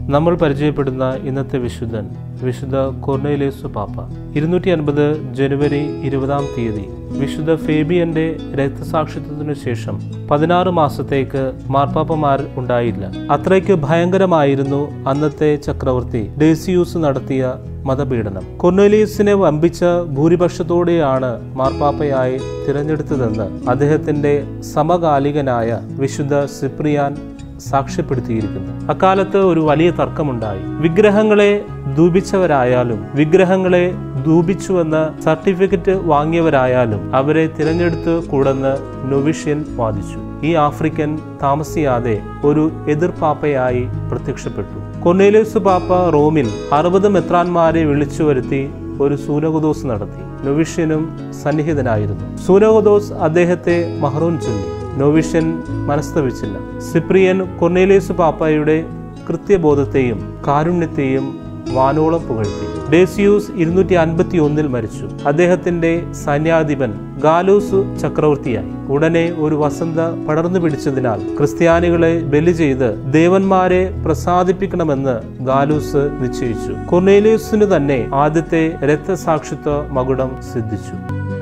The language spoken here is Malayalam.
നമ്മൾ പരിചയപ്പെടുന്ന ഇന്നത്തെ വിശുദ്ധൻ വിശുദ്ധ കൊർണേലേസു പാപ്പ ഇരുന്നൂറ്റി അൻപത് ജനുവരി ഇരുപതാം തീയതി വിശുദ്ധ ഫേബിയന്റെ രക്തസാക്ഷിത്വത്തിനു ശേഷം പതിനാറ് മാസത്തേക്ക് മാർപ്പാപ്പമാർ ഉണ്ടായില്ല അത്രയ്ക്ക് ഭയങ്കരമായിരുന്നു അന്നത്തെ ചക്രവർത്തി ഡേസിയൂസ് നടത്തിയ മതപീഡനം കൊർണേലിയസിനെ വമ്പിച്ച ഭൂരിപക്ഷത്തോടെയാണ് മാർപ്പാപ്പയായി തിരഞ്ഞെടുത്തതെന്ന് അദ്ദേഹത്തിന്റെ സമകാലികനായ വിശുദ്ധ സിപ്രിയാൻ സാക്ഷ്യപ്പെടുത്തിയിരിക്കുന്നു അക്കാലത്ത് ഒരു വലിയ തർക്കമുണ്ടായി വിഗ്രഹങ്ങളെ ദൂപിച്ചവരായാലും വിഗ്രഹങ്ങളെ ദൂപിച്ചുവെന്ന സർട്ടിഫിക്കറ്റ് വാങ്ങിയവരായാലും അവരെ തിരഞ്ഞെടുത്ത് കൂടെന്ന് നൊവിഷ്യൻ വാദിച്ചു ഈ ആഫ്രിക്കൻ താമസിയാതെ ഒരു എതിർപ്പാപ്പയായി പ്രത്യക്ഷപ്പെട്ടു കൊർണേലിയസ് പാപ്പ റോമിൽ അറുപത് മെത്രാന്മാരെ വിളിച്ചു വരുത്തി ഒരു സൂനകുദോസ് നടത്തി നൊവിഷ്യനും സന്നിഹിതനായിരുന്നു സൂനകുദോസ് അദ്ദേഹത്തെ മഹറൂൻ ചൊല്ലി നോവിഷ്യൻ മനസ്തവിച്ചില്ല സിപ്രിയൻ കൊർണേലിയസ് പാപ്പയുടെ കൃത്യബോധത്തെയും കാരുണ്യത്തെയും വാനോളം പുകഴ്ത്തി ഡേസിയൂസ് ഇരുന്നൂറ്റി അൻപത്തി ഒന്നിൽ മരിച്ചു അദ്ദേഹത്തിന്റെ സൈന്യാധിപൻ ഗാലൂസ് ചക്രവർത്തിയായി ഉടനെ ഒരു വസന്ത പടർന്നു പിടിച്ചതിനാൽ ക്രിസ്ത്യാനികളെ ബലി ചെയ്ത് ദേവന്മാരെ പ്രസാദിപ്പിക്കണമെന്ന് ഗാലൂസ് നിശ്ചയിച്ചു കൊർണേലിയസിനു തന്നെ ആദ്യത്തെ രക്തസാക്ഷിത്വ മകുടം സിദ്ധിച്ചു